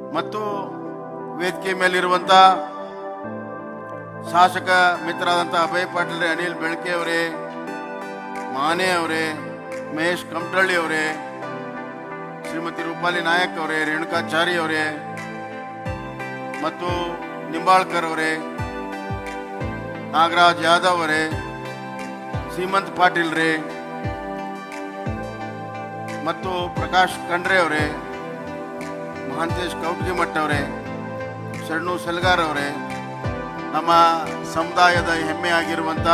ಮತ್ತು ವೇದಿಕೆ ಮೇಲಿರುವಂಥ ಶಾಸಕ ಮಿತ್ರರಾದಂಥ ಅಭಯ್ ಪಾಟೀಲ್ ಅನಿಲ್ ಬೆಳಕೆ ಅವರೇ ಮಾನೆ ಅವರೇ ಮಹೇಶ್ ಕಮಟಳ್ಳಿ ಅವರೇ ಶ್ರೀಮತಿ ರೂಪಾಲಿ ನಾಯಕ್ ಅವರೇ ರೇಣುಕಾಚಾರಿ ಅವರೇ ಮತ್ತು ನಿಂಬಾಳ್ಕರ್ ಅವರೇ ನಾಗರಾಜ್ ಯಾದವ್ ಅವರೇ ಸೀಮಂತ್ ಪಾಟೀಲ್ ರೇ ಮತ್ತು ಪ್ರಕಾಶ್ ಖಂಡ್ರೆ ಅವರೇ ಮಹಾಂತೇಶ್ ಕೌಟ್ಗಿಮಠ್ ಅವರೇ ಶರಣು ಸೆಲ್ಗಾರ್ ಅವರೇ ನಮ್ಮ ಸಮುದಾಯದ ಹೆಮ್ಮೆ ಆಗಿರುವಂಥ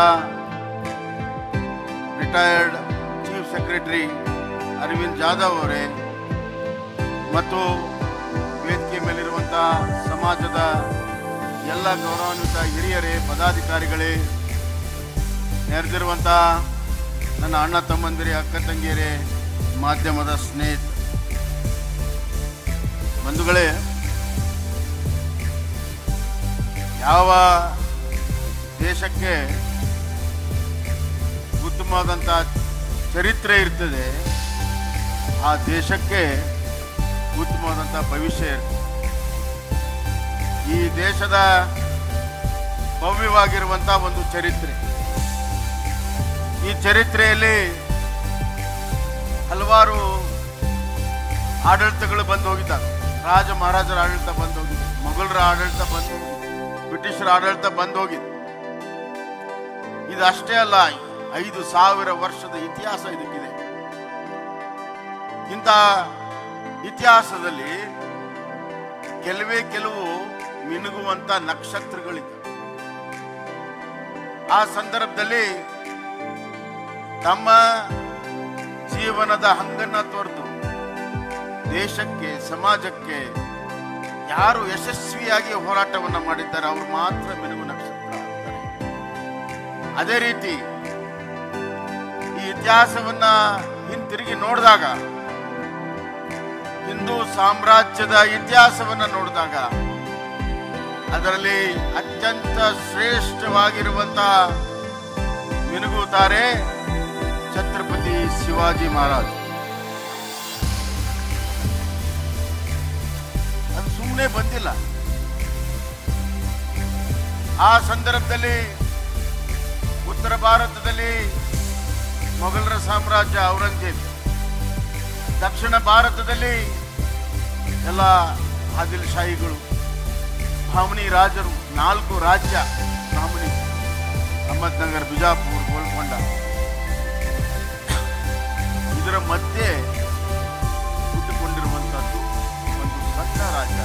retired chief secretary Arvind Jadhav ಅವರೇ ಮತ್ತು ವೇದಿಕೆ ಮೇಲಿರುವಂಥ ಸಮಾಜದ ಎಲ್ಲ ಗೌರವಾನ್ವಿತ ಹಿರಿಯರೇ ಪದಾಧಿಕಾರಿಗಳೇ ನೆರೆದಿರುವಂಥ ನನ್ನ ಅಣ್ಣ ತಮ್ಮಂದಿರೇ ಅಕ್ಕ ತಂಗಿಯರೇ ಮಾಧ್ಯಮದ ಸ್ನೇಹಿತ ಬಂಧುಗಳೇ ಯಾವ ದೇಶಕ್ಕೆ ಉತ್ತಮವಾದಂಥ ಚರಿತ್ರೆ ಇರ್ತದೆ ಆ ದೇಶಕ್ಕೆ ಉತ್ತಮವಾದಂಥ ಭವಿಷ್ಯ ಇರ್ತದೆ ಈ ದೇಶದ ಭವ್ಯವಾಗಿರುವಂಥ ಒಂದು ಚರಿತ್ರೆ ಈ ಚರಿತ್ರೆಯಲ್ಲಿ ಹಲವಾರು ಆಡಳಿತಗಳು ಬಂದು ಹೋಗಿದ್ದಾವೆ ರಾಜ ಮಹಾರಾಜರ ಆಡಳಿತ ಬಂದು ಹೋಗಿದೆ ಮೊಘಲರ ಆಡಳಿತ ಬಂದು ಹೋಗಿದೆ ಬ್ರಿಟಿಷರ ಆಡಳಿತ ಬಂದು ಹೋಗಿದೆ ಇದು ಅಷ್ಟೇ ಅಲ್ಲ ಐದು ಸಾವಿರ ವರ್ಷದ ಇತಿಹಾಸ ಇದಕ್ಕಿದೆ ಇಂಥ ಇತಿಹಾಸದಲ್ಲಿ ಕೆಲವೇ ಕೆಲವು ಮಿನುಗುವಂತ ನಕ್ಷತ್ರಗಳಿವೆ ಆ ಸಂದರ್ಭದಲ್ಲಿ ತಮ್ಮ ಜೀವನದ ಹಂಗನ್ನ ತೊರೆದು ದೇಶಕ್ಕೆ ಸಮಾಜಕ್ಕೆ ಯಾರು ಯಶಸ್ವಿಯಾಗಿ ಹೋರಾಟವನ್ನ ಮಾಡಿದ್ದಾರೆ ಅವರು ಮಾತ್ರ ಮಿನುಗು ನಕ್ಷತ್ರ ಆಗ್ತಾರೆ ಅದೇ ರೀತಿ ಈ ಇತಿಹಾಸವನ್ನ ಹಿಂತಿರುಗಿ ನೋಡಿದಾಗ ಹಿಂದೂ ಸಾಮ್ರಾಜ್ಯದ ಇತಿಹಾಸವನ್ನ ನೋಡಿದಾಗ ಅದರಲ್ಲಿ ಅತ್ಯಂತ ಶ್ರೇಷ್ಠವಾಗಿರುವಂತಹ ಮಿನುಗುತ್ತಾರೆ ಛತ್ರಪತಿ ಶಿವಾಜಿ ಮಹಾರಾಜ್ ಅದು ಸುಮ್ಮನೆ ಬಂದಿಲ್ಲ ಆ ಸಂದರ್ಭದಲ್ಲಿ ಉತ್ತರ ಭಾರತದಲ್ಲಿ ಮೊಘಲರ ಸಾಮ್ರಾಜ್ಯ ಔರಂಗಜೇಬ್ ದಕ್ಷಿಣ ಭಾರತದಲ್ಲಿ ಎಲ್ಲ ಆದಿಲ್ ಶಾಹಿಗಳು ಭಾಮನಿ ರಾಜರು ನಾಲ್ಕು ರಾಜ್ಯ ಭಾಮನಿ ಅಹಮದ್ನಗರ್ ಬಿಜಾಪುರ್ ಗೋಲ್ಕೊಂಡ ಇದರ ಮಧ್ಯೆ ಹುಟ್ಟಿಕೊಂಡಿರುವಂತದ್ದು ಒಂದು ಸಣ್ಣ ರಾಜ್ಯ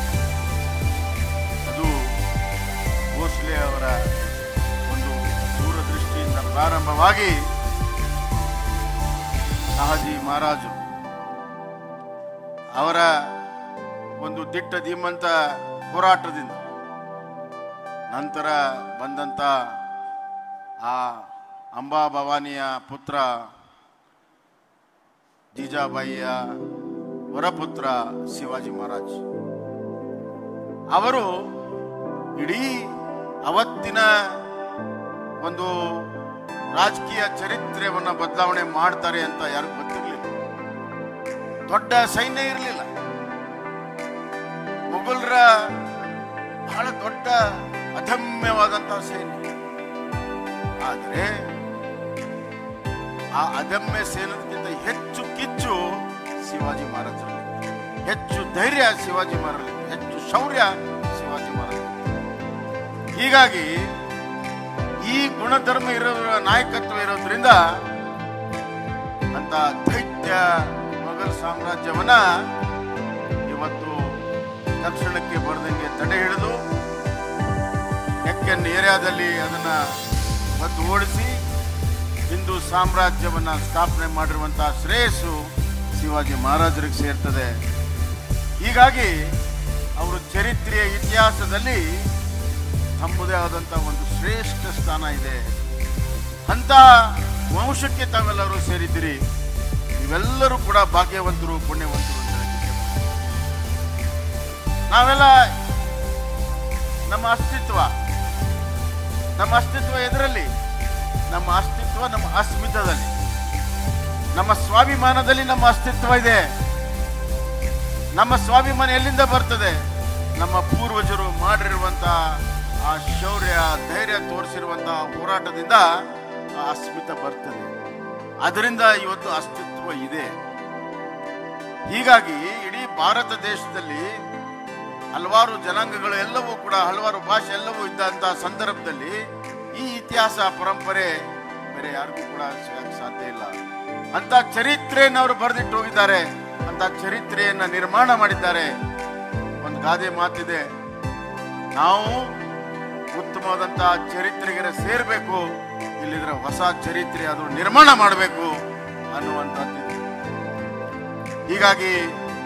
ಅದು ಭೋಸ್ಲೆ ಅವರ ಒಂದು ದೂರದೃಷ್ಟಿಯಿಂದ ಪ್ರಾರಂಭವಾಗಿ ಶಹಾಜಿ ಮಹಾರಾಜರು ಅವರ ಒಂದು ದಿಟ್ಟ ಧೀಮಂತ ಹೋರಾಟದಿಂದ ನಂತರ ಬಂದಂತ ಆ ಅಂಬಾ ಭವಾನಿಯ ಪುತ್ರ ಜೀಜಾಬಾಯಿಯ ವರಪುತ್ರ ಶಿವಾಜಿ ಮಹಾರಾಜ್ ಅವರು ಇಡೀ ಅವತ್ತಿನ ಒಂದು ರಾಜಕೀಯ ಚರಿತ್ರೆಯನ್ನ ಬದಲಾವಣೆ ಮಾಡ್ತಾರೆ ಅಂತ ಯಾರಿಗೂ ಗೊತ್ತಿರಲಿಲ್ಲ ದೊಡ್ಡ ಸೈನ್ಯ ಇರಲಿಲ್ಲ ಮೊಘಲರ ಬಹಳ ದೊಡ್ಡ ಅದಮ್ಯವಾದಂತಹ ಸೈನ್ಯ ಆದರೆ ಆ ಅದಮ್ಯ ಸೇನಕ್ಕಿಂತ ಹೆಚ್ಚು ಕಿಚ್ಚು ಶಿವಾಜಿ ಮಹಾರಾಜರಲ್ಲಿ ಹೆಚ್ಚು ಧೈರ್ಯ ಶಿವಾಜಿ ಮಹಾರಾಜರಲ್ಲಿ ಹೆಚ್ಚು ಶೌರ್ಯ ಶಿವಾಜಿ ಮಹಾರಾಜ ಹೀಗಾಗಿ ಈ ಗುಣಧರ್ಮ ಇರೋ ನಾಯಕತ್ವ ಇರೋದ್ರಿಂದ ಅಂತ ದೈತ್ಯ ಮೊಘಲ್ ಸಾಮ್ರಾಜ್ಯವನ್ನ ಇವತ್ತು ದಕ್ಷಿಣಕ್ಕೆ ಬರದಂಗೆ ತಡೆ ಹಿಡಿದು ಎಕ್ಕನ್ ಏರಿಯಾದಲ್ಲಿ ಅದನ್ನ ಒದ್ದು ಓಡಿಸಿ ಹಿಂದೂ ಸಾಮ್ರಾಜ್ಯವನ್ನ ಸ್ಥಾಪನೆ ಮಾಡಿರುವಂತಹ ಶ್ರೇಯಸ್ಸು ಶಿವಾಜಿ ಮಹಾರಾಜರಿಗೆ ಸೇರ್ತದೆ ಹೀಗಾಗಿ ಅವರು ಚರಿತ್ರೆಯ ಇತಿಹಾಸದಲ್ಲಿ ತಮ್ಮದೇ ಆದಂಥ ಒಂದು ಶ್ರೇಷ್ಠ ಸ್ಥಾನ ಇದೆ ಅಂತ ವಂಶಕ್ಕೆ ತಾವೆಲ್ಲರೂ ಸೇರಿದ್ದೀರಿ ನೀವೆಲ್ಲರೂ ಕೂಡ ಭಾಗ್ಯವಂತರು ಪುಣ್ಯವಂತರು ಅಂತ ಹೇಳಲಿಕ್ಕೆ ನಾವೆಲ್ಲ ನಮ್ಮ ಅಸ್ತಿತ್ವ ನಮ್ಮ ಅಸ್ತಿತ್ವ ಎದರಲ್ಲಿ ನಮ್ಮ ಅಸ್ತಿತ್ವ ನಮ್ಮ ಅಸ್ಮಿತದಲ್ಲಿ ನಮ್ಮ ಸ್ವಾಭಿಮಾನದಲ್ಲಿ ನಮ್ಮ ಅಸ್ತಿತ್ವ ಇದೆ ನಮ್ಮ ಸ್ವಾಭಿಮಾನ ಎಲ್ಲಿಂದ ಬರ್ತದೆ ನಮ್ಮ ಪೂರ್ವಜರು ಮಾಡಿರುವಂತ ಆ ಶೌರ್ಯ ಧೈರ್ಯ ತೋರಿಸಿರುವಂತಹ ಹೋರಾಟದಿಂದ ಆ ಅಸ್ಮಿತ ಬರ್ತದೆ ಅದರಿಂದ ಇವತ್ತು ಅಸ್ತಿತ್ವ ಇದೆ ಹೀಗಾಗಿ ಇಡೀ ಭಾರತ ದೇಶದಲ್ಲಿ ಹಲವಾರು ಜನಾಂಗಗಳು ಎಲ್ಲವೂ ಕೂಡ ಹಲವಾರು ಭಾಷೆ ಎಲ್ಲವೂ ಇದ್ದಂತಹ ಸಂದರ್ಭದಲ್ಲಿ ಈ ಇತಿಹಾಸ ಪರಂಪರೆ ಬೇರೆ ಯಾರಿಗೂ ಕೂಡ ಸಿಗಕ್ಕೆ ಸಾಧ್ಯ ಇಲ್ಲ ಅಂತ ಚರಿತ್ರೆಯನ್ನು ಅವರು ಬರೆದಿಟ್ಟು ಹೋಗಿದ್ದಾರೆ ಅಂತ ಚರಿತ್ರೆಯನ್ನ ನಿರ್ಮಾಣ ಮಾಡಿದ್ದಾರೆ ಒಂದು ಗಾದೆ ಮಾತಿದೆ ನಾವು ಉತ್ತಮವಾದಂತಹ ಚರಿತ್ರೆಗೆ ಸೇರ್ಬೇಕು ಇಲ್ಲಿದ್ರೆ ಹೊಸ ಚರಿತ್ರೆ ಅದು ನಿರ್ಮಾಣ ಮಾಡಬೇಕು ಅನ್ನುವಂಥದ್ದು ಹೀಗಾಗಿ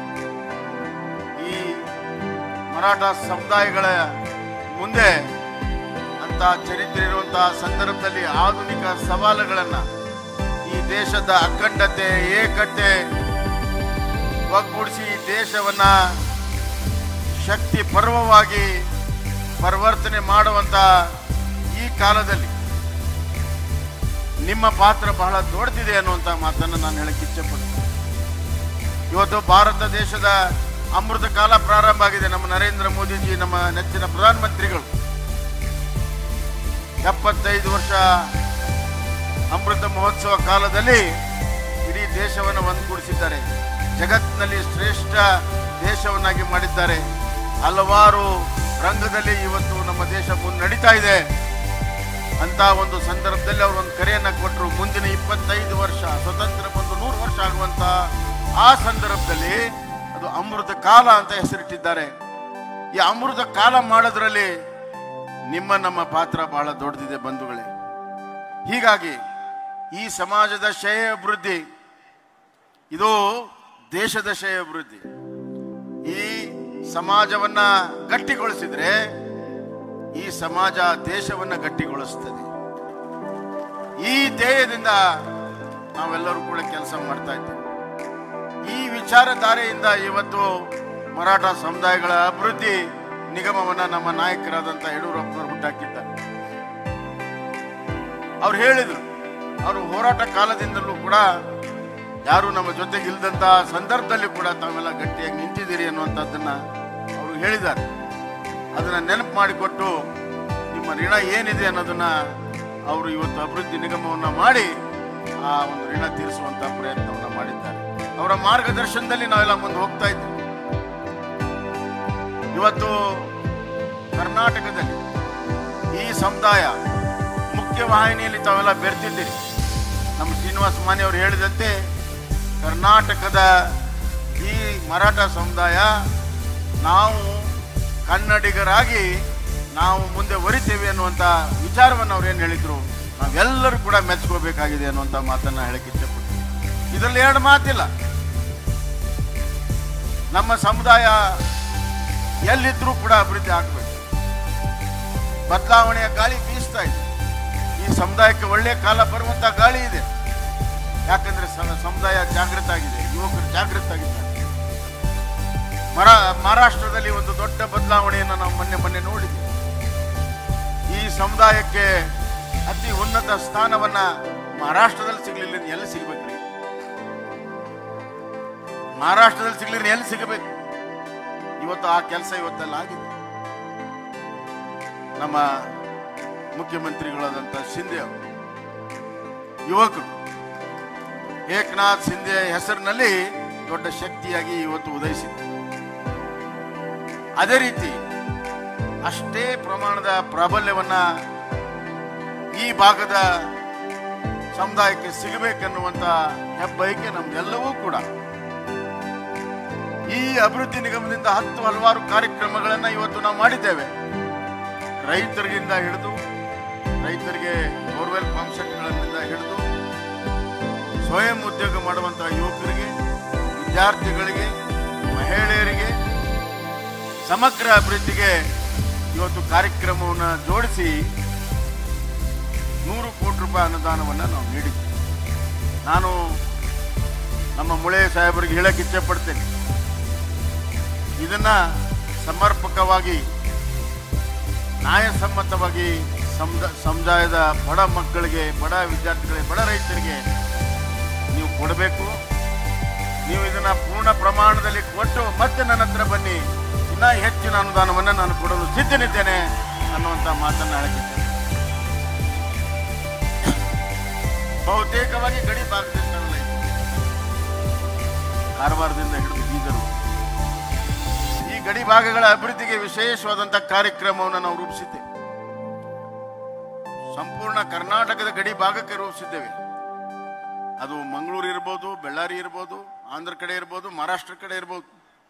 ಈ ಮರಾಠ ಸಮುದಾಯಗಳ ಮುಂದೆ ಅಂತ ಚರಿತ್ರೆ ಇರುವಂತಹ ಸಂದರ್ಭದಲ್ಲಿ ಆಧುನಿಕ ಸವಾಲುಗಳನ್ನ ಈ ದೇಶದ ಅಖಂಡತೆ ಏಕತೆ ಒಗ್ಗೂಡಿಸಿ ಈ ದೇಶವನ್ನ ಶಕ್ತಿ ಪರ್ವವಾಗಿ ಪರಿವರ್ತನೆ ಮಾಡುವಂತ ಈ ಕಾಲದಲ್ಲಿ ನಿಮ್ಮ ಪಾತ್ರ ಬಹಳ ದೊಡ್ಡದಿದೆ ಅನ್ನುವಂತ ಮಾತನ್ನು ನಾನು ಹೇಳಕ್ಕೆ ಇಚ್ಛೆಪಡ್ತೀನಿ ಇವತ್ತು ಭಾರತ ದೇಶದ ಅಮೃತ ಕಾಲ ಪ್ರಾರಂಭ ಆಗಿದೆ ನಮ್ಮ ನರೇಂದ್ರ ಮೋದಿಜಿ ನಮ್ಮ ನೆಚ್ಚಿನ ಪ್ರಧಾನಮಂತ್ರಿಗಳು ಎಪ್ಪತ್ತೈದು ವರ್ಷ ಅಮೃತ ಮಹೋತ್ಸವ ಕಾಲದಲ್ಲಿ ಇಡೀ ದೇಶವನ್ನು ಒಂದುಗೂಡಿಸಿದ್ದಾರೆ ಜಗತ್ತಿನಲ್ಲಿ ಶ್ರೇಷ್ಠ ದೇಶವನ್ನಾಗಿ ಮಾಡಿದ್ದಾರೆ ಹಲವಾರು ರಂಗದಲ್ಲಿ ಇವತ್ತು ನಮ್ಮ ದೇಶ ಮುನ್ನಡೀತಾ ಇದೆ ಅಂತ ಒಂದು ಸಂದರ್ಭದಲ್ಲಿ ಅವರು ಒಂದು ಕರೆಯನ್ನ ಕೊಟ್ಟರು ಮುಂದಿನ ಇಪ್ಪತ್ತೈದು ವರ್ಷ ಸ್ವತಂತ್ರ ಬಂದು ನೂರು ವರ್ಷ ಆಗುವಂತ ಆ ಸಂದರ್ಭದಲ್ಲಿ ಅದು ಅಮೃತ ಕಾಲ ಅಂತ ಹೆಸರಿಟ್ಟಿದ್ದಾರೆ ಈ ಅಮೃತ ಕಾಲ ಮಾಡೋದ್ರಲ್ಲಿ ನಿಮ್ಮ ನಮ್ಮ ಪಾತ್ರ ಬಹಳ ದೊಡ್ಡದಿದೆ ಬಂಧುಗಳೇ ಹೀಗಾಗಿ ಈ ಸಮಾಜದ ಶ್ರೇಯ ಅಭಿವೃದ್ಧಿ ಇದು ದೇಶದ ಶ್ರೇಯ ಅಭಿವೃದ್ಧಿ ಈ ಸಮಾಜವನ್ನ ಗಟ್ಟಿಗೊಳಿಸಿದ್ರೆ ಈ ಸಮಾಜ ದೇಶವನ್ನ ಗಟ್ಟಿಗೊಳಿಸ್ತದೆ ಈ ಧ್ಯೇಯದಿಂದ ನಾವೆಲ್ಲರೂ ಕೂಡ ಕೆಲಸ ಮಾಡ್ತಾ ಇದ್ದೇವೆ ಈ ವಿಚಾರಧಾರೆಯಿಂದ ಇವತ್ತು ಮರಾಠ ಸಮುದಾಯಗಳ ಅಭಿವೃದ್ಧಿ ನಿಗಮವನ್ನ ನಮ್ಮ ನಾಯಕರಾದಂತ ಯಡಿಯೂರಪ್ಪನವರು ಹುಟ್ಟಾಕಿದ್ದಾರೆ ಅವ್ರು ಹೇಳಿದ್ರು ಅವರು ಹೋರಾಟ ಕಾಲದಿಂದಲೂ ಕೂಡ ಯಾರು ನಮ್ಮ ಜೊತೆಗೆ ಇಲ್ದಂತ ಸಂದರ್ಭದಲ್ಲಿ ಕೂಡ ತಾವೆಲ್ಲ ಗಟ್ಟಿಯಾಗಿ ನಿಂತಿದ್ದೀರಿ ಅನ್ನುವಂಥದ್ದನ್ನ ಅವರು ಹೇಳಿದ್ದಾರೆ ಅದನ್ನ ನೆನಪು ಮಾಡಿಕೊಟ್ಟು ನಿಮ್ಮ ಋಣ ಏನಿದೆ ಅನ್ನೋದನ್ನ ಅವರು ಇವತ್ತು ಅಭಿವೃದ್ಧಿ ನಿಗಮವನ್ನ ಮಾಡಿ ಆ ಒಂದು ಋಣ ತೀರಿಸುವಂತ ಪ್ರಯತ್ನವನ್ನ ಮಾಡಿದ್ದಾರೆ ಅವರ ಮಾರ್ಗದರ್ಶನದಲ್ಲಿ ನಾವೆಲ್ಲ ಮುಂದೆ ಹೋಗ್ತಾ ಇದ್ದೇವೆ ಇವತ್ತು ಕರ್ನಾಟಕದಲ್ಲಿ ಈ ಸಮುದಾಯ ಮುಖ್ಯ ವಾಹಿನಿಯಲ್ಲಿ ತಾವೆಲ್ಲ ಬೆರ್ತಿದ್ದೀರಿ ನಮ್ಮ ಶ್ರೀನಿವಾಸ ಮಾನಿ ಅವರು ಹೇಳಿದಂತೆ ಕರ್ನಾಟಕದ ಈ ಮರಾಠ ಸಮುದಾಯ ನಾವು ಕನ್ನಡಿಗರಾಗಿ ನಾವು ಮುಂದೆ ಒರಿತೇವೆ ಅನ್ನುವಂಥ ವಿಚಾರವನ್ನು ಅವ್ರು ಏನು ಹೇಳಿದ್ರು ನಾವೆಲ್ಲರೂ ಕೂಡ ಮೆಚ್ಕೋಬೇಕಾಗಿದೆ ಅನ್ನುವಂಥ ಮಾತನ್ನ ಹೇಳಕ್ಕೆ ಇಷ್ಟಪಡ್ತೀನಿ ಇದರಲ್ಲಿ ಎರಡು ಮಾತಿಲ್ಲ ನಮ್ಮ ಸಮುದಾಯ ಎಲ್ಲಿದ್ರೂ ಕೂಡ ಅಭಿವೃದ್ಧಿ ಆಗಬೇಕು ಬದಲಾವಣೆಯ ಗಾಳಿ ಬೀಸ್ತಾ ಇದೆ ಈ ಸಮುದಾಯಕ್ಕೆ ಒಳ್ಳೆಯ ಕಾಲ ಬರುವಂತ ಗಾಳಿ ಇದೆ ಯಾಕಂದ್ರೆ ಸ- ಸಮುದಾಯ ಜಾಗೃತ ಆಗಿದೆ ಯುವಕರು ಜಾಗೃತ ಆಗಿದ್ದಾರೆ ಮರ ಮಹಾರಾಷ್ಟ್ರದಲ್ಲಿ ಒಂದು ದೊಡ್ಡ ಬದಲಾವಣೆಯನ್ನು ನಾವು ಮೊನ್ನೆ ಮೊನ್ನೆ ನೋಡಿದ್ವಿ ಈ ಸಮುದಾಯಕ್ಕೆ ಅತಿ ಉನ್ನತ ಸ್ಥಾನವನ್ನ ಮಹಾರಾಷ್ಟ್ರದಲ್ಲಿ ಸಿಗ್ಲಿಲ್ಲ ಇನ್ನು ಎಲ್ಲಿ ಸಿಗ್ಬೇಕ್ರಿ ಮಹಾರಾಷ್ಟ್ರದಲ್ಲಿ ಸಿಗ್ಲಿಲ್ಲ ಎಲ್ಲಿ ಸಿಗಬೇಕು ಇವತ್ತು ಆ ಕೆಲಸ ಇವತ್ತೆಲ್ಲ ಆಗಿದೆ ನಮ್ಮ ಮುಖ್ಯಮಂತ್ರಿಗಳಾದಂಥ ಶಿಂದೆ ಅವರು ಯುವಕರು ಏಕನಾಥ್ ಶಿಂದೆ ಹೆಸರಿನಲ್ಲಿ ದೊಡ್ಡ ಶಕ್ತಿಯಾಗಿ ಇವತ್ತು ಉದಯಿಸಿದೆ ಅದೇ ರೀತಿ ಅಷ್ಟೇ ಪ್ರಮಾಣದ ಪ್ರಾಬಲ್ಯವನ್ನ ಈ ಭಾಗದ ಸಮುದಾಯಕ್ಕೆ ಸಿಗಬೇಕೆನ್ನುವಂತ ಹೆಬ್ಬಯಕೆ ನಮ್ದೆಲ್ಲವೂ ಕೂಡ ಈ ಅಭಿವೃದ್ಧಿ ನಿಗಮದಿಂದ ಹತ್ತು ಹಲವಾರು ಕಾರ್ಯಕ್ರಮಗಳನ್ನ ಇವತ್ತು ನಾವು ಮಾಡಿದ್ದೇವೆ ರೈತರಿಗಿಂದ ಹಿಡಿದು ರೈತರಿಗೆ ಬೋರ್ವೆಲ್ ಪಂಪ್ ಸೆಟ್ಗಳಿಂದ ಹಿಡಿದು ಸ್ವಯಂ ಉದ್ಯೋಗ ಮಾಡುವಂತಹ ಯುವಕರಿಗೆ ವಿದ್ಯಾರ್ಥಿಗಳಿಗೆ ಮಹಿಳೆಯರಿಗೆ ಸಮಗ್ರ ಅಭಿವೃದ್ಧಿಗೆ ಇವತ್ತು ಕಾರ್ಯಕ್ರಮವನ್ನು ಜೋಡಿಸಿ ನೂರು ಕೋಟಿ ರೂಪಾಯಿ ಅನುದಾನವನ್ನು ನಾವು ನೀಡಿದ್ವಿ ನಾನು ನಮ್ಮ ಮುಳೆ ಸಾಹೇಬರಿಗೆ ಹೇಳಕ್ಕೆ ಇಚ್ಛೆ ಪಡ್ತೇನೆ ಇದನ್ನ ಸಮರ್ಪಕವಾಗಿ ನ್ಯಾಯಸಮ್ಮತವಾಗಿ ಸಮುದ ಸಮುದಾಯದ ಬಡ ಮಕ್ಕಳಿಗೆ ಬಡ ವಿದ್ಯಾರ್ಥಿಗಳಿಗೆ ಬಡ ರೈತರಿಗೆ ನೀವು ಕೊಡಬೇಕು ನೀವು ಇದನ್ನ ಪೂರ್ಣ ಪ್ರಮಾಣದಲ್ಲಿ ಕೊಟ್ಟು ಮತ್ತೆ ನನ್ನ ಹತ್ರ ಬನ್ನಿ ಇನ್ನ ಹೆಚ್ಚಿನ ಅನುದಾನವನ್ನು ನಾನು ಕೊಡಲು ಸಿದ್ಧನಿದ್ದೇನೆ ಅನ್ನುವಂಥ ಮಾತನ್ನ ಹೇಳಿದ್ದೆ ಬಹುತೇಕವಾಗಿ ಗಡಿ ಭಾಗದಿಂದಲೇ ಕಾರವಾರದಿಂದ ಹಿಡಿದು ಬೀದರು ಈ ಗಡಿ ಭಾಗಗಳ ಅಭಿವೃದ್ಧಿಗೆ ವಿಶೇಷವಾದಂಥ ಕಾರ್ಯಕ್ರಮವನ್ನು ನಾವು ರೂಪಿಸಿದ್ದೇವೆ ಸಂಪೂರ್ಣ ಕರ್ನಾಟಕದ ಗಡಿ ಭಾಗಕ್ಕೆ ರೂಪಿಸಿದ್ದೇವೆ ಅದು ಮಂಗಳೂರು ಇರ್ಬೋದು ಬೆಳ್ಳಾರಿ ಇರ್ಬೋದು ಆಂಧ್ರ ಕಡೆ ಇರ್ಬೋದು ಮಹಾರಾಷ್ಟ್ರ ಕಡೆ ಇರ್ಬೋದು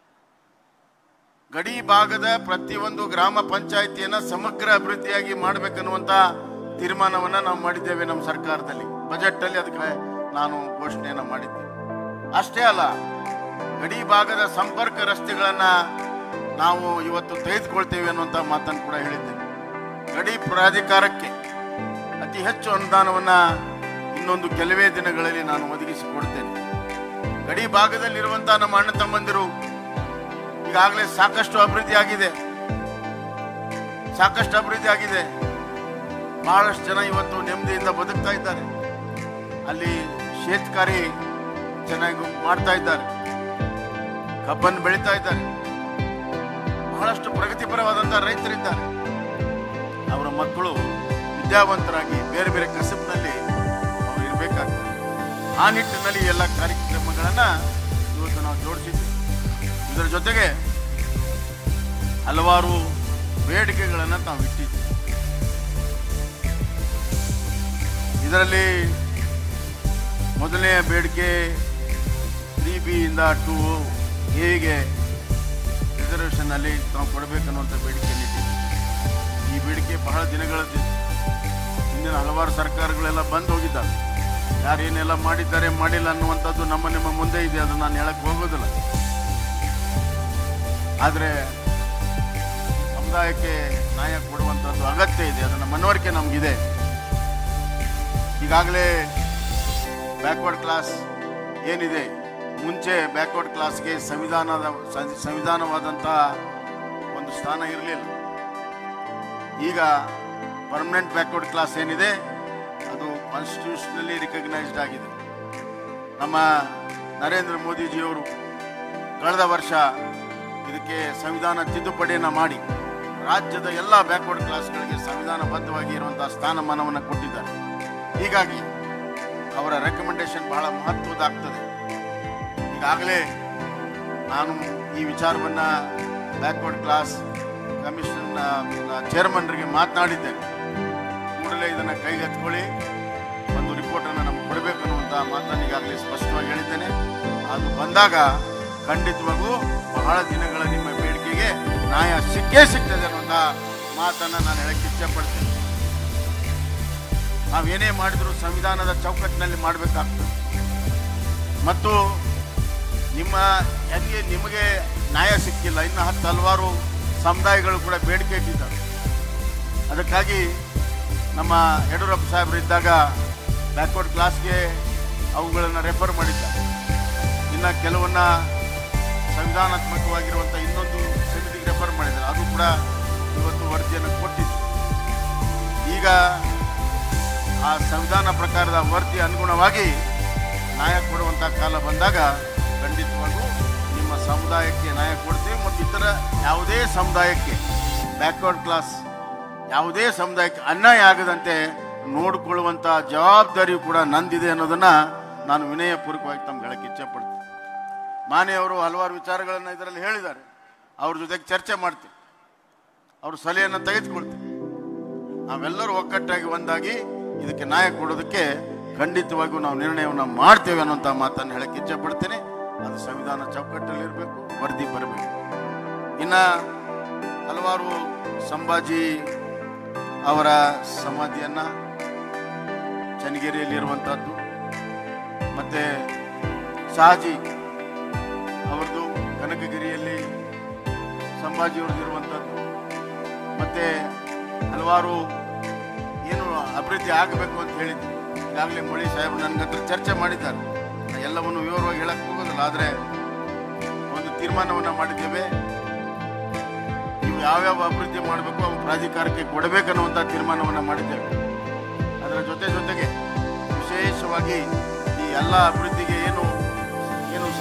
ಗಡಿ ಭಾಗದ ಪ್ರತಿಯೊಂದು ಗ್ರಾಮ ಪಂಚಾಯಿತಿಯನ್ನ ಸಮಗ್ರ ಅಭಿವೃದ್ಧಿಯಾಗಿ ಮಾಡಬೇಕನ್ನುವಂತ ತೀರ್ಮಾನವನ್ನ ನಾವು ಮಾಡಿದ್ದೇವೆ ನಮ್ಮ ಸರ್ಕಾರದಲ್ಲಿ ಬಜೆಟ್ ಅಲ್ಲಿ ಅದಕ್ಕೆ ನಾನು ಘೋಷಣೆಯನ್ನ ಮಾಡಿದ್ದೆ ಅಷ್ಟೇ ಅಲ್ಲ ಗಡಿ ಭಾಗದ ಸಂಪರ್ಕ ರಸ್ತೆಗಳನ್ನ ನಾವು ಇವತ್ತು ತೆಗೆದುಕೊಳ್ತೇವೆ ಅನ್ನುವಂತ ಮಾತನ್ನು ಕೂಡ ಹೇಳಿದ್ದೇವೆ ಗಡಿ ಪ್ರಾಧಿಕಾರಕ್ಕೆ ಅತಿ ಹೆಚ್ಚು ಅನುದಾನವನ್ನ ಇನ್ನೊಂದು ಕೆಲವೇ ದಿನಗಳಲ್ಲಿ ನಾನು ಒದಗಿಸಿಕೊಡ್ತೇನೆ ಗಡಿ ಭಾಗದಲ್ಲಿರುವಂತಹ ನಮ್ಮ ಅಣ್ಣ ತಮ್ಮಂದಿರು ಈಗಾಗಲೇ ಸಾಕಷ್ಟು ಅಭಿವೃದ್ಧಿ ಆಗಿದೆ ಸಾಕಷ್ಟು ಅಭಿವೃದ್ಧಿ ಆಗಿದೆ ಬಹಳಷ್ಟು ಜನ ಇವತ್ತು ನೆಮ್ಮದಿಯಿಂದ ಬದುಕ್ತಾ ಇದ್ದಾರೆ ಅಲ್ಲಿ ಶೇತ್ಕಾರಿ ಚೆನ್ನಾಗಿ ಮಾಡ್ತಾ ಇದ್ದಾರೆ ಕಬ್ಬನ್ನು ಬೆಳೀತಾ ಇದ್ದಾರೆ ಬಹಳಷ್ಟು ಪ್ರಗತಿಪರವಾದಂತಹ ರೈತರಿದ್ದಾರೆ ಅವರ ಮಕ್ಕಳು ವಿದ್ಯಾವಂತರಾಗಿ ಬೇರೆ ಬೇರೆ ಕಸಬ್ನಲ್ಲಿ ಅವರು ಇರಬೇಕಾಗ್ತದೆ ಆ ನಿಟ್ಟಿನಲ್ಲಿ ಎಲ್ಲ ಕಾರ್ಯಕ್ರಮಗಳನ್ನ ಇವತ್ತು ನಾವು ಜೋಡಿಸಿದ್ವಿ ಇದರ ಜೊತೆಗೆ ಹಲವಾರು ಬೇಡಿಕೆಗಳನ್ನು ನಾವು ಇಟ್ಟಿದ್ವಿ ಇದರಲ್ಲಿ ಮೊದಲನೆಯ ಬೇಡಿಕೆ ತ್ರೀ ಬಿ ಇಂದ ಟು ಎಗೆ ರಿಸರ್ವೇಷನ್ ಅಲ್ಲಿ ನಾವು ಕೊಡಬೇಕನ್ನುವಂಥ ಬೇಡಿಕೆಯನ್ನು ಇಟ್ಟಿದ್ವಿ ಈ ಬೇಡಿಕೆ ಬಹಳ ದಿನಗಳದ್ದು ಹಿಂದಿನ ಹಲವಾರು ಸರ್ಕಾರಗಳೆಲ್ಲ ಬಂದು ಹೋಗಿದ್ದಾವೆ ಯಾರೇನೆಲ್ಲ ಮಾಡಿದ್ದಾರೆ ಮಾಡಿಲ್ಲ ಅನ್ನುವಂಥದ್ದು ನಮ್ಮ ನಿಮ್ಮ ಮುಂದೆ ಇದೆ ಅದು ನಾನು ಹೇಳಕ್ ಹೋಗೋದಿಲ್ಲ ಆದರೆ ಸಮುದಾಯಕ್ಕೆ ನ್ಯಾಯ ಕೊಡುವಂಥದ್ದು ಅಗತ್ಯ ಇದೆ ಅದನ್ನ ಮನವರಿಕೆ ನಮಗಿದೆ ಈಗಾಗಲೇ ಬ್ಯಾಕ್ವರ್ಡ್ ಕ್ಲಾಸ್ ಏನಿದೆ ಮುಂಚೆ ಬ್ಯಾಕ್ವರ್ಡ್ ಕ್ಲಾಸ್ಗೆ ಸಂವಿಧಾನದ ಸಂ- ಸಂವಿಧಾನವಾದಂತಹ ಒಂದು ಸ್ಥಾನ ಇರಲಿಲ್ಲ ಈಗ ಪರ್ಮನೆಂಟ್ ಬ್ಯಾಕ್ವರ್ಡ್ ಕ್ಲಾಸ್ ಏನಿದೆ ಅದು ಕಾನ್ಸ್ಟಿಟ್ಯೂಷನಲ್ಲಿ ರಿಕಗ್ನೈಸ್ಡ್ ಆಗಿದೆ ನಮ್ಮ ನರೇಂದ್ರ ಮೋದಿಜಿಯವರು ಕಳೆದ ವರ್ಷ ಇದಕ್ಕೆ ಸಂವಿಧಾನ ತಿದ್ದುಪಡಿಯನ್ನು ಮಾಡಿ ರಾಜ್ಯದ ಎಲ್ಲ ಬ್ಯಾಕ್ವರ್ಡ್ ಕ್ಲಾಸ್ಗಳಿಗೆ ಸಂವಿಧಾನಬದ್ಧವಾಗಿ ಇರುವಂತಹ ಸ್ಥಾನಮಾನವನ್ನು ಕೊಟ್ಟಿದ್ದಾರೆ ಹೀಗಾಗಿ ಅವರ ರೆಕಮೆಂಡೇಶನ್ ಬಹಳ ಮಹತ್ವದಾಗ್ತದೆ ಈಗಾಗಲೇ ನಾನು ಈ ವಿಚಾರವನ್ನ ಬ್ಯಾಕ್ವರ್ಡ್ ಕ್ಲಾಸ್ ಕಮಿಷನ್ ಚೇರ್ಮನ್ರಿಗೆ ಮಾತನಾಡಿದ್ದೇನೆ ಕೂಡಲೇ ಇದನ್ನು ಕೈಗೆತ್ಕೊಳ್ಳಿ ಒಂದು ರಿಪೋರ್ಟನ್ನು ನಮ್ಗೆ ಕೊಡಬೇಕು ಅನ್ನುವಂಥ ಮಾತನ್ನು ಈಗಾಗಲೇ ಸ್ಪಷ್ಟವಾಗಿ ಹೇಳಿದ್ದೇನೆ ಅದು ಬಂದಾಗ ಖಂಡಿತವಾಗೂ ಬಹಳ ದಿನಗಳ ನಿಮ್ಮ ಬೇಡಿಕೆಗೆ ನ್ಯಾಯ ಸಿಕ್ಕೇ ಸಿಗ್ತದೆ ಅನ್ನುವಂಥ ಮಾತನ್ನು ನಾನು ಹೇಳಕ್ಕೆ ಇಷ್ಟಪಡ್ತೇನೆ ನಾವೇನೇ ಮಾಡಿದ್ರು ಸಂವಿಧಾನದ ಚೌಕಟ್ಟಿನಲ್ಲಿ ಮಾಡಬೇಕಾಗ್ತದೆ ಮತ್ತು ನಿಮ್ಮ ಹೆಂಗೆ ನಿಮಗೆ ನ್ಯಾಯ ಸಿಕ್ಕಿಲ್ಲ ಇನ್ನು ಹತ್ತು ಹಲವಾರು ಸಮುದಾಯಗಳು ಕೂಡ ಬೇಡಿಕೆ ಇಟ್ಟಿದ್ದಾರೆ ಅದಕ್ಕಾಗಿ ನಮ್ಮ ಯಡಿಯೂರಪ್ಪ ಸಾಹೇಬರು ಇದ್ದಾಗ ಬ್ಯಾಕ್ವರ್ಡ್ ಕ್ಲಾಸ್ಗೆ ಅವುಗಳನ್ನು ರೆಫರ್ ಮಾಡಿದ್ದಾರೆ ಇನ್ನು ಕೆಲವನ್ನ ಸಂವಿಧಾನಾತ್ಮಕವಾಗಿರುವಂಥ ಇನ್ನೊಂದು ಸಮಿತಿಗೆ ರೆಫರ್ ಮಾಡಿದ್ದಾರೆ ಅದು ಕೂಡ ಇವತ್ತು ವರದಿಯನ್ನು ಕೊಟ್ಟಿದೆ ಈಗ ಆ ಸಂವಿಧಾನ ಪ್ರಕಾರದ ವರದಿ ಅನುಗುಣವಾಗಿ ನ್ಯಾಯ ಕೊಡುವಂಥ ಕಾಲ ಬಂದಾಗ ಖಂಡಿತವಾಗೂ ನಿಮ್ಮ ಸಮುದಾಯಕ್ಕೆ ನ್ಯಾಯ ಕೊಡ್ತೀವಿ ಮತ್ತು ಇತರ ಯಾವುದೇ ಸಮುದಾಯಕ್ಕೆ ಬ್ಯಾಕ್ವರ್ಡ್ ಕ್ಲಾಸ್ ಯಾವುದೇ ಸಮುದಾಯಕ್ಕೆ ಅನ್ಯಾಯ ಆಗದಂತೆ ನೋಡಿಕೊಳ್ಳುವಂಥ ಜವಾಬ್ದಾರಿಯು ಕೂಡ ನಂದಿದೆ ಅನ್ನೋದನ್ನ ನಾನು ವಿನಯಪೂರ್ವಕವಾಗಿ ತಮ್ಗೆ ಹೇಳಕ್ಕೆ ಇಚ್ಛೆಪಡ್ತೀನಿ ಮಾನೆಯವರು ಹಲವಾರು ವಿಚಾರಗಳನ್ನು ಇದರಲ್ಲಿ ಹೇಳಿದ್ದಾರೆ ಅವ್ರ ಜೊತೆಗೆ ಚರ್ಚೆ ಮಾಡ್ತೀವಿ ಅವ್ರ ಸಲಹೆಯನ್ನು ತೆಗೆದುಕೊಳ್ತೀವಿ ನಾವೆಲ್ಲರೂ ಒಕ್ಕಟ್ಟಾಗಿ ಒಂದಾಗಿ ಇದಕ್ಕೆ ನ್ಯಾಯ ಕೊಡೋದಕ್ಕೆ ಖಂಡಿತವಾಗಿಯೂ ನಾವು ನಿರ್ಣಯವನ್ನು ಮಾಡ್ತೇವೆ ಅನ್ನೋಂಥ ಮಾತನ್ನು ಹೇಳಕ್ಕೆ ಇಚ್ಛೆ ಪಡ್ತೇನೆ ಅದು ಸಂವಿಧಾನ ಚೌಕಟ್ಟಲ್ಲಿ ಇರಬೇಕು ವರದಿ ಬರಬೇಕು ಇನ್ನ ಹಲವಾರು ಸಂಭಾಜಿ ಅವರ ಸಮಾಧಿಯನ್ನ ಚನ್ನಗಿರಿಯಲ್ಲಿ ಇರುವಂತಹದ್ದು ಮತ್ತೆ ಶಹಾಜಿ ಅವರದು ಕನಕಗಿರಿಯಲ್ಲಿ ಸಂಭಾಜಿ ಅವ್ರದ್ದು ಇರುವಂತಹದ್ದು ಮತ್ತೆ ಹಲವಾರು ಏನು ಅಭಿವೃದ್ಧಿ ಆಗಬೇಕು ಅಂತ ಹೇಳಿದ್ರು ಈಗಾಗಲೇ ಮಳಿ ಸಾಹೇಬರು ನನ್ನ ಹತ್ರ ಚರ್ಚೆ ಮಾಡಿದ್ದಾರೆ ನಾ ಎಲ್ಲವನ್ನು ವಿವರವಾಗಿ ಹೇಳಕ್ ಹೋಗೋದಿಲ್ಲ ಆದರೆ ಒಂದು ತೀರ್ಮಾನವನ್ನ ಮಾಡಿದ್ದೇವೆ ಇವು ಯಾವ್ಯಾವ ಅಭಿವೃದ್ಧಿ ಮಾಡಬೇಕು ಅವು ಪ್ರಾಧಿಕಾರಕ್ಕೆ ಕೊಡಬೇಕನ್ನುವಂಥ ತೀರ್ಮಾನವನ್ನ ಮಾಡಿದ್ದೇವೆ ಅದರ ಜೊತೆ ಜೊತೆಗೆ ವಿಶೇಷವಾಗಿ ಈ ಎಲ್ಲ ಅಭಿವೃದ್ಧಿಗೆ ಏನು ಏನು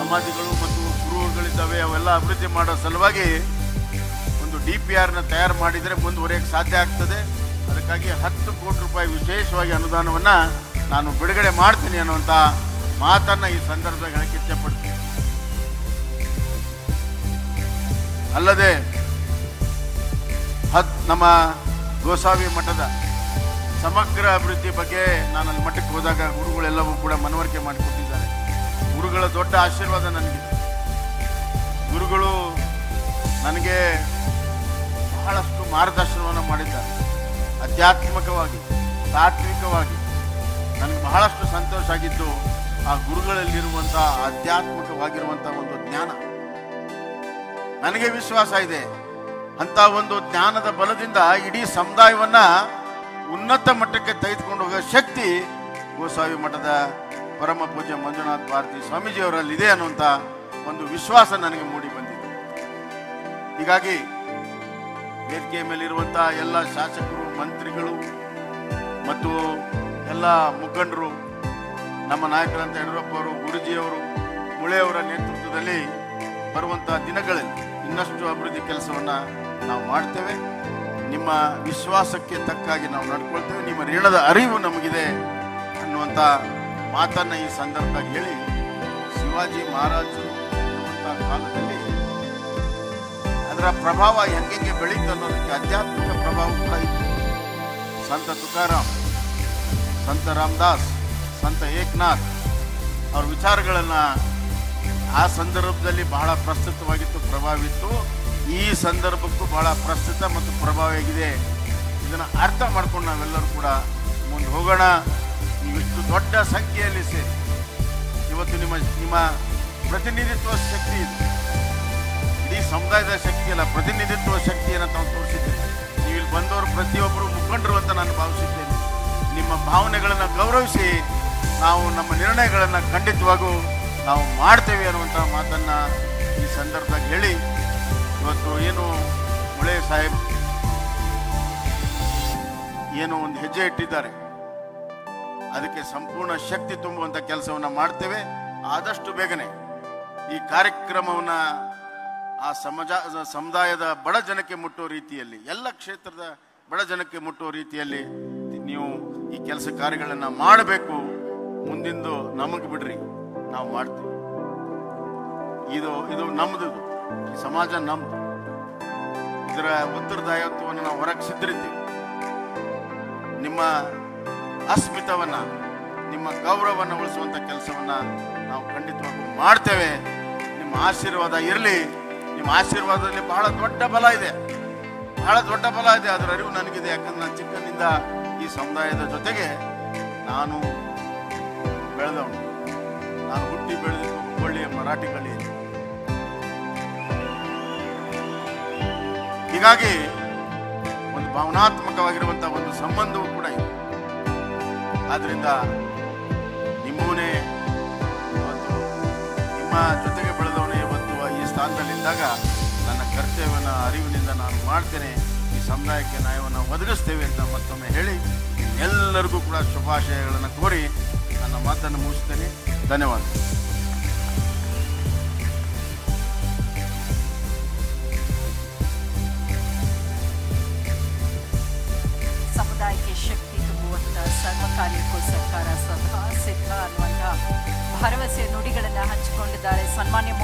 ಸಮಾಧಿಗಳು ಮತ್ತು ಗುರುಗಳಿದ್ದಾವೆ ಅವೆಲ್ಲ ಅಭಿವೃದ್ಧಿ ಮಾಡೋ ಸಲುವಾಗಿ ಒಂದು ಡಿ ಪಿ ಆರ್ನ ತಯಾರು ಮಾಡಿದರೆ ಮುಂದುವರಿಯಕ್ಕೆ ಸಾಧ್ಯ ಆಗ್ತದೆ ಅದಕ್ಕಾಗಿ ಹತ್ತು ಕೋಟಿ ರೂಪಾಯಿ ವಿಶೇಷವಾಗಿ ಅನುದಾನವನ್ನು ನಾನು ಬಿಡುಗಡೆ ಮಾಡ್ತೀನಿ ಅನ್ನುವಂಥ ಮಾತನ್ನು ಈ ಸಂದರ್ಭದಲ್ಲಿ ಹೇಳಕ್ಕೆ ಇಚ್ಛೆಪಡ್ತೀನಿ ಅಲ್ಲದೆ ಹತ್ ನಮ್ಮ ಗೋಸಾವಿ ಮಠದ ಸಮಗ್ರ ಅಭಿವೃದ್ಧಿ ಬಗ್ಗೆ ನಾನು ಅಲ್ಲಿ ಮಠಕ್ಕೆ ಹೋದಾಗ ಗುರುಗಳೆಲ್ಲವೂ ಕೂಡ ಮನವರಿಕೆ ಮಾಡಿಕೊಟ್ಟಿದ್ದಾರೆ ಗುರುಗಳ ದೊಡ್ಡ ಆಶೀರ್ವಾದ ನನಗಿದೆ ಗುರುಗಳು ನನಗೆ ಬಹಳಷ್ಟು ಮಾರ್ಗದರ್ಶನವನ್ನು ಮಾಡಿದ್ದಾರೆ ಆಧ್ಯಾತ್ಮಿಕವಾಗಿ ತಾತ್ವಿಕವಾಗಿ ನನಗೆ ಬಹಳಷ್ಟು ಸಂತೋಷ ಆಗಿದ್ದು ಆ ಗುರುಗಳಲ್ಲಿರುವಂಥ ಆಧ್ಯಾತ್ಮಿಕವಾಗಿರುವಂಥ ಒಂದು ಜ್ಞಾನ ನನಗೆ ವಿಶ್ವಾಸ ಇದೆ ಅಂತ ಒಂದು ಜ್ಞಾನದ ಬಲದಿಂದ ಇಡೀ ಸಮುದಾಯವನ್ನ ಉನ್ನತ ಮಟ್ಟಕ್ಕೆ ತೆಗೆದುಕೊಂಡು ಹೋಗೋ ಶಕ್ತಿ ಗೋಸಾವಿ ಮಠದ ಪರಮ ಪೂಜ್ಯ ಮಂಜುನಾಥ್ ಭಾರತಿ ಸ್ವಾಮೀಜಿಯವರಲ್ಲಿ ಇದೆ ಅನ್ನುವಂಥ ಒಂದು ವಿಶ್ವಾಸ ನನಗೆ ಮೂಡಿ ಬಂದಿದೆ ಹೀಗಾಗಿ ವೇದಿಕೆಯ ಮೇಲಿರುವಂಥ ಎಲ್ಲ ಶಾಸಕರು ಮಂತ್ರಿಗಳು ಮತ್ತು ಎಲ್ಲ ಮುಖಂಡರು ನಮ್ಮ ನಾಯಕರಂತ ಯಡಿಯೂರಪ್ಪ ಅವರು ಗುರುಜಿಯವರು ಮುಳೆಯವರ ನೇತೃತ್ವದಲ್ಲಿ ಬರುವಂಥ ದಿನಗಳಲ್ಲಿ ಇನ್ನಷ್ಟು ಅಭಿವೃದ್ಧಿ ಕೆಲಸವನ್ನು ನಾವು ಮಾಡ್ತೇವೆ ನಿಮ್ಮ ವಿಶ್ವಾಸಕ್ಕೆ ತಕ್ಕಾಗಿ ನಾವು ನಡ್ಕೊಳ್ತೇವೆ ನಿಮ್ಮ ಋಣದ ಅರಿವು ನಮಗಿದೆ ಅನ್ನುವಂಥ ಮಾತನ್ನು ಈ ಸಂದರ್ಭದಲ್ಲಿ ಹೇಳಿ ಶಿವಾಜಿ ಮಹಾರಾಜರು ಇರುವಂಥ ಕಾಲದಲ್ಲಿ ಅದರ ಪ್ರಭಾವ ಹೆಂಗೆ ಬೆಳೀತು ಅನ್ನೋದಕ್ಕೆ ಆಧ್ಯಾತ್ಮಿಕ ಪ್ರಭಾವ ಕೂಡ ಇತ್ತು ಸಂತ ತುಕಾರಾಮ್ ಸಂತ ರಾಮದಾಸ್ ಸಂತ ಏಕನಾಥ್ ಅವ್ರ ವಿಚಾರಗಳನ್ನು ಆ ಸಂದರ್ಭದಲ್ಲಿ ಬಹಳ ಪ್ರಸ್ತುತವಾಗಿತ್ತು ಪ್ರಭಾವಿತ್ತು ಈ ಸಂದರ್ಭಕ್ಕೂ ಬಹಳ ಪ್ರಸ್ತುತ ಮತ್ತು ಪ್ರಭಾವಿಯಾಗಿದೆ ಇದನ್ನು ಅರ್ಥ ಮಾಡ್ಕೊಂಡು ನಾವೆಲ್ಲರೂ ಕೂಡ ಮುಂದೆ ಹೋಗೋಣ ನೀವಿಷ್ಟು ದೊಡ್ಡ ಸಂಖ್ಯೆಯಲ್ಲಿ ಸೇರಿ ಇವತ್ತು ನಿಮ್ಮ ನಿಮ್ಮ ಪ್ರತಿನಿಧಿತ್ವ ಶಕ್ತಿ ಇದೆ ಇಡೀ ಸಮುದಾಯದ ಶಕ್ತಿ ಅಲ್ಲ ಪ್ರತಿನಿಧಿತ್ವ ಶಕ್ತಿಯನ್ನು ತಾವು ತೋರಿಸಿದ್ದೀರಿ ನೀವು ಇಲ್ಲಿ ಬಂದವರು ಪ್ರತಿಯೊಬ್ಬರು ಮುಖಂಡರು ಅಂತ ನಾನು ಭಾವಿಸಿದ್ದೇನೆ ನಿಮ್ಮ ಭಾವನೆಗಳನ್ನು ಗೌರವಿಸಿ ನಾವು ನಮ್ಮ ನಿರ್ಣಯಗಳನ್ನು ಖಂಡಿತವಾಗೂ ನಾವು ಮಾಡ್ತೇವೆ ಅನ್ನುವಂಥ ಮಾತನ್ನು ಈ ಸಂದರ್ಭದಾಗ ಹೇಳಿ ಇವತ್ತು ಏನು ಮುಳೆ ಸಾಹೇಬ್ ಏನು ಒಂದು ಹೆಜ್ಜೆ ಇಟ್ಟಿದ್ದಾರೆ ಅದಕ್ಕೆ ಸಂಪೂರ್ಣ ಶಕ್ತಿ ತುಂಬುವಂಥ ಕೆಲಸವನ್ನು ಮಾಡ್ತೇವೆ ಆದಷ್ಟು ಬೇಗನೆ ಈ ಕಾರ್ಯಕ್ರಮವನ್ನು ಆ ಸಮಾಜ ಸಮುದಾಯದ ಬಡ ಜನಕ್ಕೆ ಮುಟ್ಟುವ ರೀತಿಯಲ್ಲಿ ಎಲ್ಲ ಕ್ಷೇತ್ರದ ಬಡ ಜನಕ್ಕೆ ಮುಟ್ಟುವ ರೀತಿಯಲ್ಲಿ ನೀವು ಈ ಕೆಲಸ ಕಾರ್ಯಗಳನ್ನು ಮಾಡಬೇಕು ಮುಂದಿಂದು ನಮಗೆ ಬಿಡ್ರಿ ನಾವು ಮಾಡ್ತೀವಿ ಇದು ಇದು ನಮ್ದು ಇದು. ಈ ಸಮಾಜ ನಮ್ದು ಇದರ ಉತ್ತರದಾಯತ್ವವನ್ನು ನಾವು ಹೊರಗೆ ಸಿದ್ಧರಿದ್ದೀವಿ ನಿಮ್ಮ ಅಸ್ಮಿತವನ್ನ ನಿಮ್ಮ ಗೌರವವನ್ನು ಉಳಿಸುವಂತ ಕೆಲಸವನ್ನ ನಾವು ಖಂಡಿತವಾಗೂ ಮಾಡ್ತೇವೆ ನಿಮ್ಮ ಆಶೀರ್ವಾದ ಇರಲಿ ನಿಮ್ಮ ಆಶೀರ್ವಾದದಲ್ಲಿ ಬಹಳ ದೊಡ್ಡ ಬಲ ಇದೆ ಬಹಳ ದೊಡ್ಡ ಬಲ ಇದೆ ಅದರ ಅರಿವು ನನಗಿದೆ ಯಾಕಂದ್ರೆ ನಾನು ಚಿಕ್ಕನಿಂದ ಈ ಸಮುದಾಯದ ಜೊತೆಗೆ ನಾನು ಬೆಳೆದವನು ನಾನು ಹುಟ್ಟಿ ಬೆಳೆದಿದ್ದು ಹುಬ್ಬಳ್ಳಿಯ ಮರಾಠಿ ಗಳಿಯಲ್ಲಿ ಹೀಗಾಗಿ ಒಂದು ಭಾವನಾತ್ಮಕವಾಗಿರುವಂತಹ ಒಂದು ಸಂಬಂಧವೂ ಕೂಡ ಇದೆ ಆದ್ರಿಂದ ನಿಮ್ಮೂನೇ ಇವತ್ತು ನಿಮ್ಮ ಜೊತೆಗೆ ಬೆಳೆದವನೇ ಇವತ್ತು ಈ ಸ್ಥಾನದಲ್ಲಿದ್ದಾಗ ನನ್ನ ಕರ್ತವ್ಯವನ್ನು ಅರಿವಿನಿಂದ ನಾನು ಮಾಡ್ತೇನೆ ಈ ಸಮುದಾಯಕ್ಕೆ ನ್ಯಾಯವನ್ನು ಒದಗಿಸ್ತೇವೆ ಅಂತ ಮತ್ತೊಮ್ಮೆ ಹೇಳಿ ಎಲ್ಲರಿಗೂ ಕೂಡ ಶುಭಾಶಯಗಳನ್ನು ಕೋರಿ ನನ್ನ ಮಾತನ್ನು ಮುಗಿಸ್ತೇನೆ ಧನ್ಯವಾದ ಸಮುದಾಯಕ್ಕೆ ಶಕ್ತಿ ತುಂಬುವಂತ ಸರ್ವ ಕಾರ್ಯಕ್ಕೂ ಸರ್ಕಾರ ಸದಾ ಸಿದ್ಧ ಅನ್ನುವಂತ ಭರವಸೆ ನುಡಿಗಳನ್ನ ಹಂಚಿಕೊಂಡಿದ್ದಾರೆ ಸನ್ಮಾನ್ಯ